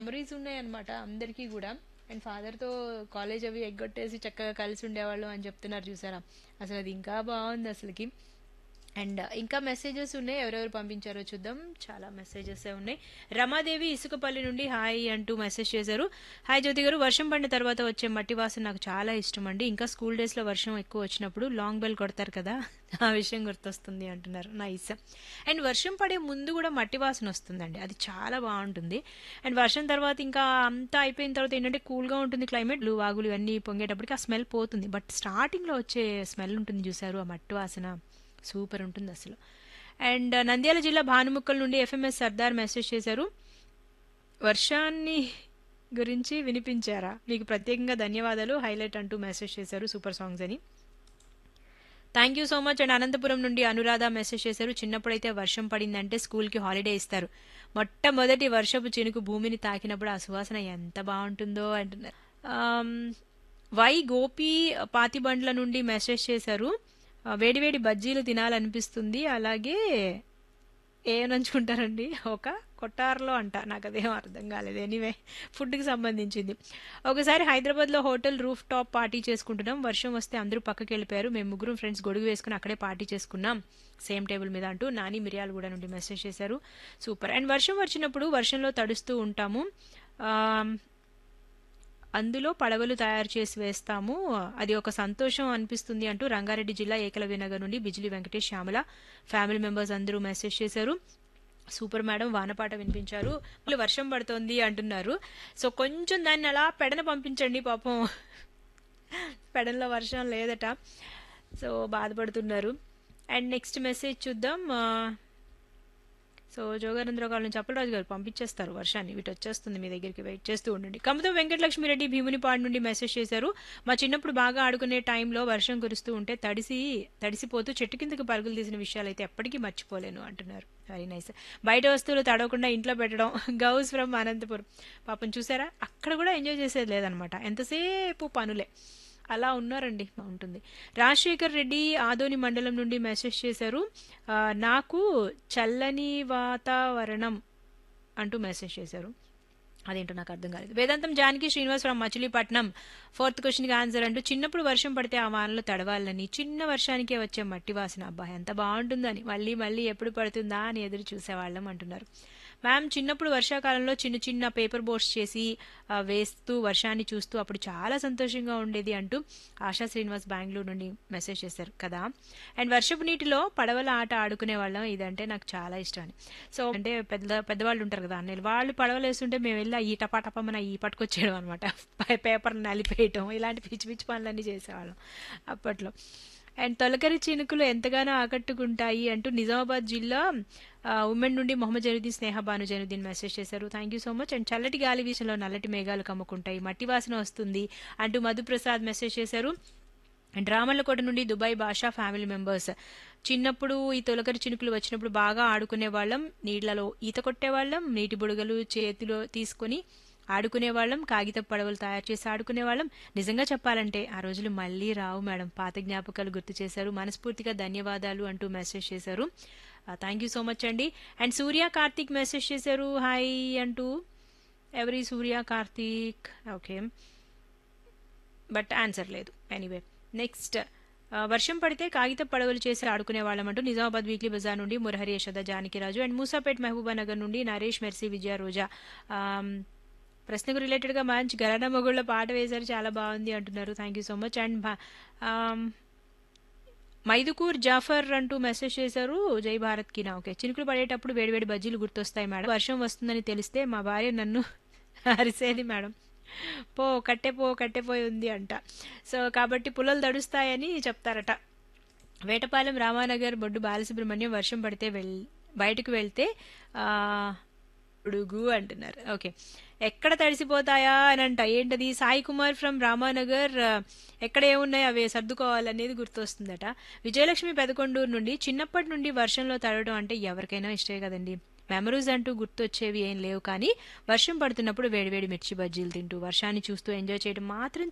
memories ఉన్నాయన్నమాట అందరికీ కూడా అండ్ ఫాదర్తో కాలేజ్ అవి ఎగ్గొట్టేసి చక్కగా కలిసి ఉండేవాళ్ళు అని చెప్తున్నారు చూసారా అసలు అది ఇంకా బాగుంది అసలుకి అండ్ ఇంకా మెసేజెస్ ఉన్నాయి ఎవరెవరు పంపించారో చూద్దాం చాలా మెసేజెస్ ఉన్నాయి రమాదేవి ఇసుకపల్లి నుండి హాయ్ అంటూ మెసేజ్ చేశారు హాయ్ జ్యోతి గారు వర్షం పడిన తర్వాత వచ్చే మట్టి వాసన నాకు చాలా ఇష్టం అండి ఇంకా స్కూల్ డేస్లో వర్షం ఎక్కువ వచ్చినప్పుడు లాంగ్ బెల్ కొడతారు కదా ఆ విషయం గుర్తొస్తుంది అంటున్నారు నైస్ అండ్ వర్షం పడే ముందు కూడా మట్టి వాసన వస్తుందండి అది చాలా బాగుంటుంది అండ్ వర్షం తర్వాత ఇంకా అంతా అయిపోయిన తర్వాత ఏంటంటే కూల్గా ఉంటుంది క్లైమేట్ వాగులు ఇవన్నీ పొంగేటప్పటికి ఆ స్మెల్ పోతుంది బట్ స్టార్టింగ్లో వచ్చే స్మెల్ ఉంటుంది చూసారు ఆ మట్టి వాసన సూపర్ ఉంటుంది అసలు అండ్ నంద్యాల జిల్లా భానుముక్కల నుండి ఎఫ్ఎంఎస్ సర్దార్ మెసేజ్ చేశారు వర్షాన్ని గురించి వినిపించారా మీకు ప్రత్యేకంగా ధన్యవాదాలు హైలైట్ అంటూ మెసేజ్ చేశారు సూపర్ సాంగ్స్ అని thank you so much and Anantapuram నుండి అనురాధ మెసేజ్ చేశారు చిన్నప్పుడైతే వర్షం పడిందంటే స్కూల్కి హాలిడే ఇస్తారు మొట్టమొదటి వర్షపు చినుకు భూమిని తాకినప్పుడు ఆ సువాసన ఎంత బాగుంటుందో అంటున్నారు ఆమ్, వై గోపి పాతిబండ్ల నుండి మెసేజ్ చేశారు ఆ, వేడివేడి బజ్జీలు తినాలనిపిస్తుంది అలాగే ఏమనంచుకుంటారండి ఒక కొట్టార్లో అంట నాకు అదేం అర్థం కాలేదు ఎనీవే ఫుడ్కి సంబంధించింది ఒకసారి హైదరాబాద్లో హోటల్ రూఫ్ టాప్ పార్టీ చేసుకుంటున్నాం వర్షం వస్తే అందరూ పక్కకి వెళ్ళిపోయారు మేము ముగ్గురు ఫ్రెండ్స్ గొడుగు వేసుకుని అక్కడే పార్టీ చేసుకున్నాం సేమ్ టేబుల్ మీద అంటూ నాని మిరియాలు కూడా నుండి మెసేజ్ చేశారు సూపర్ అండ్ వర్షం వచ్చినప్పుడు వర్షంలో తడుస్తూ ఉంటాము ఆమ్, అందులో పడవలు తయారు చేసి వేస్తాము అది ఒక సంతోషం అనిపిస్తుంది అంటూ రంగారెడ్డి జిల్లా ఏకలవ్య నగర్ నుండి బిజిలి వెంకటేష్ శ్యామల ఫ్యామిలీ మెంబర్స్ అందరూ మెసేజ్ చేశారు సూపర్ మేడం వానపాట వినిపించారు మళ్ళీ వర్షం పడుతోంది అంటున్నారు సో కొంచెం దాన్ని అలా పెడన పంపించండి పాపం పెడన్లో వర్షం లేదట సో బాధపడుతున్నారు అండ్ నెక్స్ట్ మెసేజ్ చూద్దాం ఆ, సో జోగానందరావు గారి నుంచి అప్పలరాజు గారు పంపించేస్తారు వర్షాన్ని వీటి వచ్చేస్తుంది మీ దగ్గరికి వెయిట్ చేస్తూ ఉండండి కమతో వెంకటలక్ష్మి రెడ్డి భీమునిపాడు నుండి మెసేజ్ చేశారు మా చిన్నప్పుడు బాగా ఆడుకునే టైంలో వర్షం కురుస్తూ ఉంటే తడిసి తడిసిపోతూ చెట్టు కిందకి పరుగులు తీసిన విషయాలు అయితే ఎప్పటికీ మర్చిపోలేను అంటున్నారు వెరీ నైస్ బయట వస్తువులు తడవకుండా ఇంట్లో పెట్టడం గౌస్ ఫ్రమ్ అనంతపురం పాపం చూసారా అక్కడ కూడా ఎంజాయ్ చేసేది లేదనమాట ఎంతసేపు పనులే అలా ఉన్నారండి ఉంటుంది రాజశేఖర్ రెడ్డి ఆదోని మండలం నుండి మెసేజ్ చేశారు ఆ, నాకు చల్లని వాతావరణం అంటూ మెసేజ్ చేశారు అదేంటో నాకు అర్థం కాలేదు వేదాంతం జానకి శ్రీనివాస్ ఫ్రమ్ మచిలీపట్నం ఫోర్త్ క్వశ్చన్కి ఆన్సర్ అంటూ చిన్నప్పుడు వర్షం పడితే ఆ వానలో తడవాలని చిన్న వర్షానికే వచ్చే మట్టి వాసన అబ్బా ఎంత బాగుంటుందని మళ్ళీ మళ్ళీ ఎప్పుడు పడుతుందా అని ఎదురు చూసేవాళ్ళం అంటున్నారు మ్యామ్ చిన్నప్పుడు వర్షాకాలంలో చిన్న చిన్న పేపర్ బోట్స్ చేసి ఆ, వేస్తూ వర్షాన్ని చూస్తూ అప్పుడు చాలా సంతోషంగా ఉండేది అంటూ ఆశా శ్రీనివాస్ బెంగళూరు నుండి మెసేజ్ చేశారు కదా అండ్ వర్షపు నీటిలో పడవల ఆట ఆడుకునే వాళ్ళం ఇదంటే నాకు చాలా ఇష్టం అని సో అంటే పెద్ద పెద్దవాళ్ళు ఉంటారు కదా అన్నయ్యలు వాళ్ళు పడవలు వేస్తుంటే మేము వెళ్ళి ఈ టపాటపమ్మన ఈ పట్టుకొచ్చేయడం అనమాట పేపర్ నలిపేయటం ఇలాంటి పిచ్చి పిచ్చి పనులన్నీ చేసేవాళ్ళం అప్పట్లో అండ్ తొలకరి చినుకులు ఎంతగానో ఆకట్టుకుంటాయి అంటూ నిజామాబాద్ జిల్లా ఆ, ఉమెన్ నుండి మొహమ్మద్ జనుద్దీన్ స్నేహ భాను జనుద్దీన్ మెసేజ్ చేశారు thank you so much and చల్లటి గాలి వీసంలో నల్లటి మేఘాలు కమ్ముకుంటాయి మట్టి వాసన వస్తుంది అంటూ మధుప్రసాద్ మెసేజ్ చేశారు అండ్ రామల్లకోట నుండి దుబాయ్ భాషా ఫ్యామిలీ మెంబర్స్ చిన్నప్పుడు ఈ తొలకరి చినుకులు వచ్చినప్పుడు బాగా ఆడుకునే వాళ్ళం నీళ్లలో ఈత కొట్టేవాళ్ళం నీటి బుడగలు చేతిలో తీసుకొని ఆడుకునే వాళ్ళం కాగిత పడవలు తయారు చేసి ఆడుకునే వాళ్ళం నిజంగా చెప్పాలంటే ఆ రోజులు మళ్ళీ రావు మేడం పాత జ్ఞాపకాలు గుర్తు చేశారు మనస్ఫూర్తిగా ధన్యవాదాలు అంటూ మెసేజ్ చేశారు థ్యాంక్ యూ సో మచ్ అండి అండ్ సూర్య కార్తీక్ మెసేజ్ చేశారు హాయ్ అంటూ ఎవరి Surya Karthik okay but answer లేదు ఎనీవే నెక్స్ట్ వర్షం పడితే కాగిత పడవలు చేసి ఆడుకునే వాళ్ళమంటూ నిజామాబాద్ వీక్లీ బజార్ నుండి మురహరి యశోద జానకిరాజు అండ్ మూసాపేట్ మహబూబా నగర్ నుండి నరేష్ మెర్సీ విజయ రోజా ఆమ్, ప్రశ్నకు రిలేటెడ్గా మంచి గరానా మొగుళ్ళ పాట వేశారు చాలా బాగుంది అంటున్నారు thank you so much and భా- ఆమ్, మైదుకూర్ జాఫర్ అంటూ మెసేజ్ చేశారు జై భారత్ కి నా ఓకే చినుకులు పడేటప్పుడు వేడివేడి బజ్జీలు గుర్తొస్తాయి మేడం వర్షం వస్తుందని తెలిస్తే మా భార్య నన్ను అరిసేది మేడం పో కట్టె పో కట్టెపోయి ఉంది అంట సో కాబట్టి పుల్లలు తడుస్తాయని చెప్తారట వేటపాలెం రామానగర్ బొడ్డు బాలసుబ్రహ్మణ్యం వర్షం పడితే వెళ్ బయటకు వెళ్తే ఆ, ఉడుగు అంటున్నారు ఓకే ఎక్కడ తడిసిపోతాయా అని అంట ఏంటది సాయి కుమార్ ఫ్రమ్ రామానగర్ ఆ, ఎక్కడ ఏమున్నాయి అవి సర్దుకోవాలనేది గుర్తొస్తుందట విజయలక్ష్మి పెదకొండూరు నుండి చిన్నప్పటి నుండి వర్షంలో తడవడం అంటే ఎవరికైనా ఇష్టమే కదండి మెమరీస్ అంటూ గుర్తొచ్చేవి ఏం లేవు కానీ వర్షం పడుతున్నప్పుడు వేడివేడి మిర్చి బజ్జీలు తింటూ వర్షాన్ని చూస్తూ ఎంజాయ్ చేయడం మాత్రం